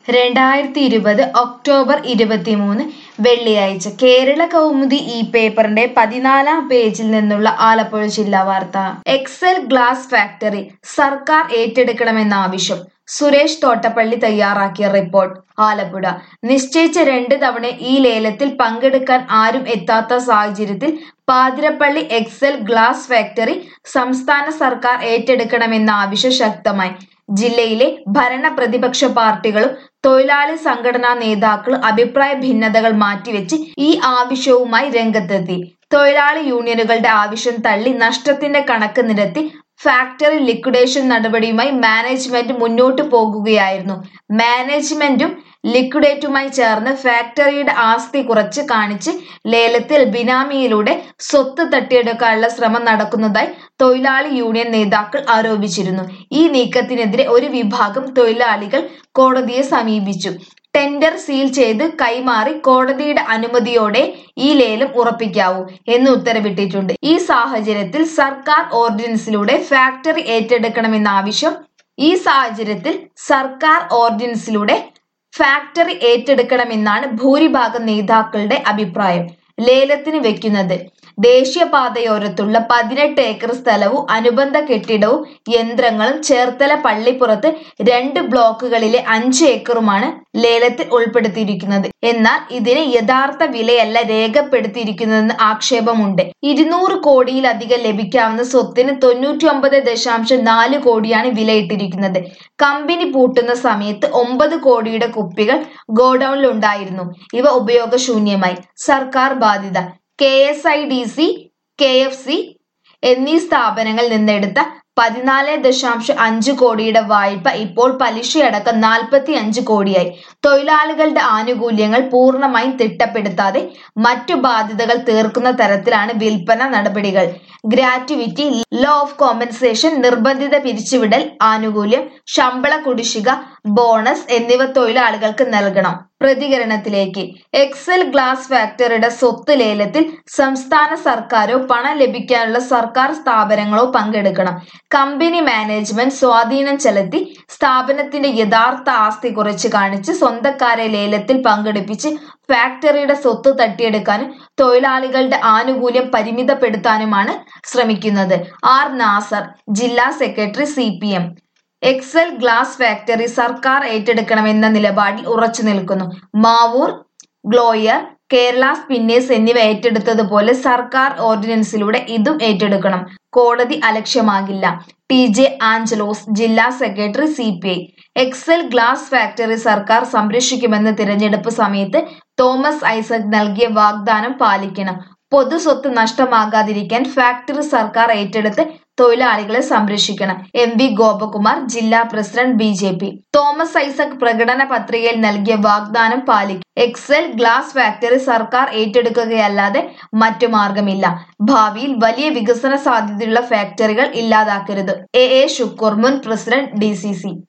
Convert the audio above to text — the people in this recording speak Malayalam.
രണ്ടായിരത്തി ഇരുപത് ഒക്ടോബർ ഇരുപത്തിമൂന്ന് വെള്ളിയാഴ്ച കേരള കൗമുദി ഈ പേപ്പറിന്റെ പതിനാലാം പേജിൽ നിന്നുള്ള ആലപ്പുഴ ജില്ലാ വാർത്ത എക്സൽ ഗ്ലാസ് ഫാക്ടറി സർക്കാർ ഏറ്റെടുക്കണമെന്ന ആവശ്യം സുരേഷ് തോട്ടപ്പള്ളി തയ്യാറാക്കിയ റിപ്പോർട്ട് ആലപ്പുഴ നിശ്ചയിച്ച രണ്ട് തവണ ഈ ലേലത്തിൽ പങ്കെടുക്കാൻ ആരും എത്താത്ത സാഹചര്യത്തിൽ പാതിരപ്പള്ളി എക്സൽ ഗ്ലാസ് ഫാക്ടറി സംസ്ഥാന സർക്കാർ ഏറ്റെടുക്കണമെന്ന ആവശ്യം ശക്തമായി ജില്ലയിലെ ഭരണ പ്രതിപക്ഷ പാർട്ടികളും തൊഴിലാളി സംഘടനാ നേതാക്കളും അഭിപ്രായ ഭിന്നതകൾ മാറ്റിവെച്ച് ഈ ആവശ്യവുമായി രംഗത്തെത്തി തൊഴിലാളി യൂണിയനുകളുടെ ആവശ്യം തള്ളി നഷ്ടത്തിന്റെ കണക്ക് നിരത്തി ഫാക്ടറി ലിക്വിഡേഷൻ നടപടിയുമായി മാനേജ്മെന്റ് മുന്നോട്ടു പോകുകയായിരുന്നു മാനേജ്മെന്റും ലിക്വിഡേറ്റുമായി ചേർന്ന് ഫാക്ടറിയുടെ ആസ്തി കുറച്ച് കാണിച്ച് ലേലത്തിൽ ബിനാമിയിലൂടെ സ്വത്ത് തട്ടിയെടുക്കാനുള്ള ശ്രമം നടക്കുന്നതായി തൊഴിലാളി യൂണിയൻ നേതാക്കൾ ആരോപിച്ചിരുന്നു ഈ നീക്കത്തിനെതിരെ ഒരു വിഭാഗം തൊഴിലാളികൾ കോടതിയെ സമീപിച്ചു ടെൻഡർ സീൽ ചെയ്ത് കൈമാറി കോടതിയുടെ അനുമതിയോടെ ഈ ലേലം ഉറപ്പിക്കാവൂ എന്ന് ഉത്തരവിട്ടിട്ടുണ്ട് ഈ സാഹചര്യത്തിൽ സർക്കാർ ഓർഡിനൻസിലൂടെ ഫാക്ടറി ഏറ്റെടുക്കണമെന്ന ആവശ്യം ഈ സാഹചര്യത്തിൽ സർക്കാർ ഓർഡിനൻസിലൂടെ ഫാക്ടറി ഏറ്റെടുക്കണമെന്നാണ് ഭൂരിഭാഗം നേതാക്കളുടെ അഭിപ്രായം ലേലത്തിന് വെക്കുന്നത് ദേശീയപാതയോരത്തുള്ള പതിനെട്ട് ഏക്കർ സ്ഥലവും അനുബന്ധ കെട്ടിടവും യന്ത്രങ്ങളും ചേർത്തല പള്ളിപ്പുറത്ത് രണ്ട് ബ്ലോക്കുകളിലെ അഞ്ച് ഏക്കറുമാണ് ലേലത്തിൽ ഉൾപ്പെടുത്തിയിരിക്കുന്നത് എന്നാൽ ഇതിന് യഥാർത്ഥ വിലയല്ല രേഖപ്പെടുത്തിയിരിക്കുന്നതെന്ന് ആക്ഷേപമുണ്ട് ഇരുന്നൂറ് കോടിയിലധികം ലഭിക്കാവുന്ന സ്വത്തിന് തൊണ്ണൂറ്റി ഒമ്പത് ദശാംശം നാല് കോടിയാണ് വിലയിട്ടിരിക്കുന്നത് കമ്പനി പൂട്ടുന്ന സമയത്ത് ഒമ്പത് കോടിയുടെ കുപ്പികൾ ഗോഡൌണിൽ ഉണ്ടായിരുന്നു ഇവ ഉപയോഗശൂന്യമായി സർക്കാർ ബാധ്യത K S I D C K F C എന്നീ സ്ഥാപനങ്ങളിൽ നിന്നെടുത്ത പതിനാല് ദശാംശം അഞ്ച് കോടിയുടെ വായ്പ ഇപ്പോൾ പലിശയടക്കം നാൽപ്പത്തി അഞ്ച് കോടിയായി തൊഴിലാളികളുടെ ആനുകൂല്യങ്ങൾ പൂർണ്ണമായും തിട്ടപ്പെടുത്താതെ മറ്റു ബാധ്യതകൾ തീർക്കുന്ന തരത്തിലാണ് വിൽപ്പന നടപടികൾ ഗ്രാറ്റുവിറ്റി ലോ ഓഫ് കോമ്പൻസേഷൻ നിർബന്ധിത പിരിച്ചുവിടൽ ആനുകൂല്യം ശമ്പള കുടിശ്ശിക ബോണസ് എന്നിവ തൊഴിലാളികൾക്ക് നൽകണം പ്രതികരണത്തിലേക്ക് എക്സൽ ഗ്ലാസ് ഫാക്ടറിയുടെ സ്വത്ത് ലേലത്തിൽ സംസ്ഥാന സർക്കാരോ പണം ലഭിക്കാനുള്ള സർക്കാർ സ്ഥാപനങ്ങളോ പങ്കെടുക്കണം കമ്പനി മാനേജ്മെന്റ് സ്വാധീനം ചെലുത്തി സ്ഥാപനത്തിന്റെ യഥാർത്ഥ ആസ്തി കുറച്ച് കാണിച്ച് സ്വന്തക്കാരെ ലേലത്തിൽ പങ്കെടുപ്പിച്ച് ഫാക്ടറിയുടെ സ്വത്ത് തട്ടിയെടുക്കാനും തൊഴിലാളികളുടെ ആനുകൂല്യം പരിമിതപ്പെടുത്താനുമാണ് ശ്രമിക്കുന്നത് ആർ നാസർ ജില്ലാ secretary C P M Excel glass factory സർക്കാർ ഏറ്റെടുക്കണമെന്ന നിലപാടിൽ ഉറച്ചു നിൽക്കുന്നു മാവൂർ ഗ്ലോയർ കേരള സ്പിന്നേഴ്സ് എന്നിവ ഏറ്റെടുത്തതുപോലെ സർക്കാർ ഓർഡിനൻസിലൂടെ ഇതും ഏറ്റെടുക്കണം കോടതി അലക്ഷ്യമാകില്ല ടി ജെ ആഞ്ചലോസ് ജില്ലാ secretary C P I Excel glass factory സർക്കാർ സംരക്ഷിക്കുമെന്ന് തിരഞ്ഞെടുപ്പ് സമയത്ത് തോമസ് ഐസക് നൽകിയ വാഗ്ദാനം പാലിക്കണം പൊതു സ്വത്ത് നഷ്ടമാകാതിരിക്കാൻ ഫാക്ടറി സർക്കാർ ഏറ്റെടുത്ത് തൊഴിലാളികളെ സംരക്ഷിക്കണം എം വി ഗോപകുമാർ ജില്ലാ president B J P Thomas Isaac പ്രകടന പത്രികയിൽ നൽകിയ വാഗ്ദാനം പാലിക്കും എക്സൽ ഗ്ലാസ് ഫാക്ടറി സർക്കാർ ഏറ്റെടുക്കുകയല്ലാതെ മറ്റു മാർഗമില്ല ഭാവിയിൽ വലിയ വികസന സാധ്യതയുള്ള ഫാക്ടറികൾ ഇല്ലാതാക്കരുത് എ എ ഷുക്കൂർ മുൻ പ്രസിഡന്റ് ഡി സി സി